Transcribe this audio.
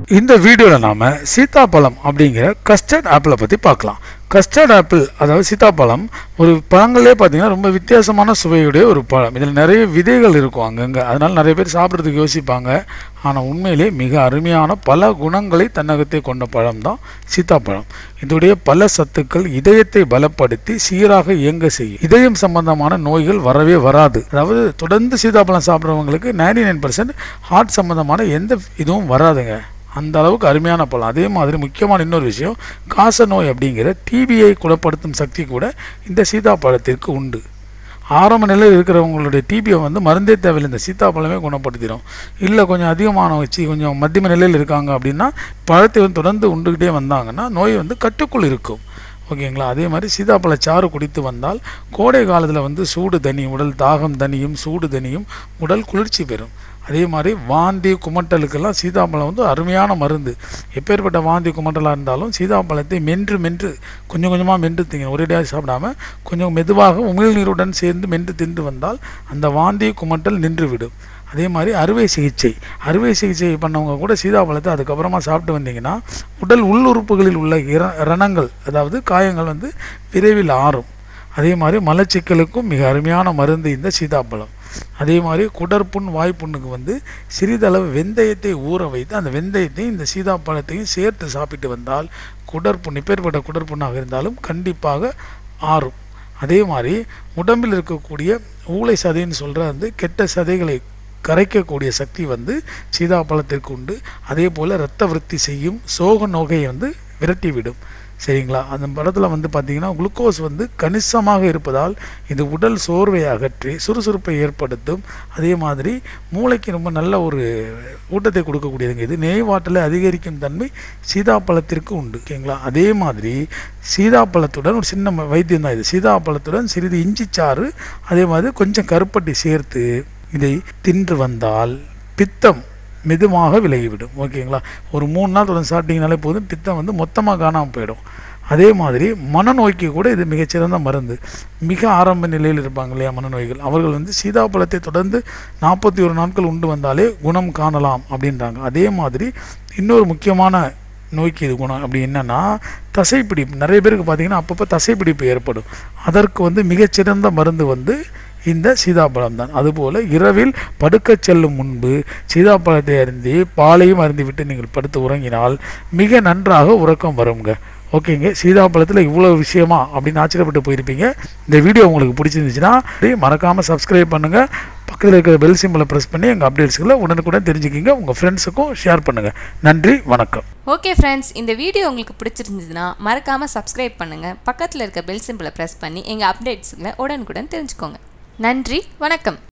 இந்த வீடியோவில் நாம சீதாப்பழம் அப்படிங்கிற கஸ்டர்ட் ஆப்பிளை பற்றி பார்க்கலாம் கஸ்டர்ட் ஆப்பிள் அதாவது சீதாப்பழம் ஒரு பழங்களே பார்த்தீங்கன்னா ரொம்ப வித்தியாசமான சுவையுடைய ஒரு பழம் இதில் நிறைய விதைகள் இருக்கும் அங்கங்கே அதனால நிறைய பேர் சாப்பிட்றதுக்கு யோசிப்பாங்க ஆனால் உண்மையிலே மிக அருமையான பல குணங்களை தன்னகத்தை கொண்ட பழம் தான் சீதாப்பழம் இதோடைய பல சத்துக்கள் இதயத்தை பலப்படுத்தி சீராக இயங்க செய்யும் இதயம் சம்பந்தமான நோய்கள் வரவே வராது அதாவது தொடர்ந்து சீதாப்பழம் சாப்பிட்றவங்களுக்கு நைன்டி நைன் பர்சன்ட் ஹார்ட் சம்பந்தமான எந்த இதுவும் வராதுங்க அந்த அளவுக்கு அருமையான பழம் அதே மாதிரி முக்கியமான இன்னொரு விஷயம் காச நோய் அப்படிங்கிற டிபியை குணப்படுத்தும் சக்தி கூட இந்த சீதாப்பழத்திற்கு உண்டு ஆரம்ப நிலையில் இருக்கிறவங்களுடைய டிபியை வந்து மருந்தே தேவையில்லை இந்த சீதாப்பழமே குணப்படுத்திடும் இல்லை கொஞ்சம் அதிகமான வச்சு கொஞ்சம் மத்தியம நிலையில் இருக்காங்க அப்படின்னா பழத்தை வந்து தொடர்ந்து உண்டுக்கிட்டே வந்தாங்கன்னா நோய் வந்து கட்டுக்குள் இருக்கும் ஓகேங்களா அதே மாதிரி சீதாப்பழ சாறு குடித்து வந்தால் கோடை காலத்தில் வந்து சூடு தனி உடல் தாகம் தனியும் சூடு தனியும் உடல் குளிர்ச்சி பெறும் அதே மாதிரி வாந்தி குமட்டலுக்கெல்லாம் சீதாப்பழம் வந்து அருமையான மருந்து எப்பேற்பட்ட வாந்தி குமட்டலாக இருந்தாலும் சீதாப்பழத்தை மென்று மென்று கொஞ்சம் கொஞ்சமாக மென்று திங்க ஒரேடியாக சாப்பிடாம கொஞ்சம் மெதுவாக உமிழ்நீருடன் சேர்ந்து மென்று தின்று வந்தால் அந்த வாந்தி குமட்டல் நின்றுவிடும் அதே மாதிரி அறுவை சிகிச்சை அறுவை சிகிச்சை பண்ணவங்க கூட சீதாப்பழத்தை அதுக்கப்புறமா சாப்பிட்டு வந்தீங்கன்னா உடல் உள்ளுறுப்புகளில் உள்ள இர ரணங்கள் அதாவது காயங்கள் வந்து விரைவில் ஆறும் அதே மாதிரி மலச்சிக்கலுக்கும் மிக அருமையான மருந்து இந்த சீதாப்பழம் அதே மாதிரி குடற்புண் வாய்ப்புண்ணுக்கு வந்து சிறிதளவு வெந்தயத்தை ஊற வைத்து அந்த வெந்தயத்தையும் இந்த சீதாப்பழத்தையும் சேர்த்து சாப்பிட்டு வந்தால் குடற்புண் இப்பேற்பட்ட குடற்புண்ணாக இருந்தாலும் கண்டிப்பாக ஆறும் அதே மாதிரி உடம்பில் இருக்கக்கூடிய ஊளை சதைன்னு சொல்கிற வந்து கெட்ட சதைகளை கரைக்கக்கூடிய சக்தி வந்து சீதாப்பழத்திற்கு உண்டு அதே போல் இரத்த விருத்தி செய்யும் சோக நோகையை வந்து விரட்டிவிடும் சரிங்களா அந்த படத்தில் வந்து பார்த்தீங்கன்னா குளுக்கோஸ் வந்து கணிசமாக இருப்பதால் இது உடல் சோர்வை அகற்றி சுறுசுறுப்பை ஏற்படுத்தும் அதே மாதிரி மூளைக்கு ரொம்ப நல்ல ஒரு ஊட்டத்தை கொடுக்கக்கூடியதுங்க இது நினைவாற்றலை அதிகரிக்கும் தன்மை சீதாப்பழத்திற்கு உண்டு ஓகேங்களா அதே மாதிரி சீதாப்பழத்துடன் ஒரு சின்ன வைத்தியம் தான் இது சீதாப்பழத்துடன் சிறிது இஞ்சி சாறு அதே மாதிரி கொஞ்சம் கருப்பட்டி சேர்த்து இதை தின்று வந்தால் பித்தம் மெதுவாக விலகிவிடும் ஓகேங்களா ஒரு மூணு நாள் தொடர்ந்து சாப்பிட்டீங்கனாலே போதும் பித்தம் வந்து மொத்தமாக காணாமல் போயிடும் அதே மாதிரி மனநோய்க்கு கூட இது மிகச்சிறந்த மருந்து மிக ஆரம்ப நிலையில் இருப்பாங்க இல்லையா மனநோய்கள் அவர்கள் வந்து சீதாப்பழத்தை தொடர்ந்து நாற்பத்தி ஒரு நாட்கள் உண்டு வந்தாலே குணம் காணலாம் அப்படின்றாங்க அதே மாதிரி இன்னொரு முக்கியமான நோய்க்கு இது குணம் அப்படி என்னன்னா தசைப்பிடிப்பு நிறைய பேருக்கு பார்த்தீங்கன்னா அப்பப்போ தசைப்பிடிப்பு ஏற்படும் அதற்கு வந்து மிகச்சிறந்த மருந்து வந்து இந்த சீதாப்பழம் தான் அதுபோல் இரவில் படுக்கச் செல்லும் முன்பு சீதாப்பழத்தை அருந்தி பாலையும் அருந்திவிட்டு நீங்கள் படுத்து உறங்கினால் மிக நன்றாக உறக்கம் வருங்க ஓகேங்க சீதாப்பழத்தில் இவ்வளோ விஷயமா அப்படின்னு ஆச்சரியப்பட்டு போயிருப்பீங்க இந்த வீடியோ உங்களுக்கு பிடிச்சிருந்துச்சுன்னா மறக்காமல் சப்ஸ்கிரைப் பண்ணுங்கள் பக்கத்தில் இருக்கிற பெல் சிம்பிளை ப்ரெஸ் பண்ணி எங்கள் அப்டேட்ஸ்களை உடனுக்குடன் தெரிஞ்சுக்கிங்க உங்கள் ஃப்ரெண்ட்ஸுக்கும் ஷேர் பண்ணுங்கள் நன்றி வணக்கம் ஓகே ஃப்ரெண்ட்ஸ் இந்த வீடியோ உங்களுக்கு பிடிச்சிருந்ததுன்னா மறக்காமல் சப்ஸ்கிரைப் பண்ணுங்கள் பக்கத்தில் இருக்க பெல் சிம்பிளை ப்ரெஸ் பண்ணி எங்கள் அப்டேட்ஸுகளை உடனுக்குடன் தெரிஞ்சுக்கோங்க நன்றி வணக்கம்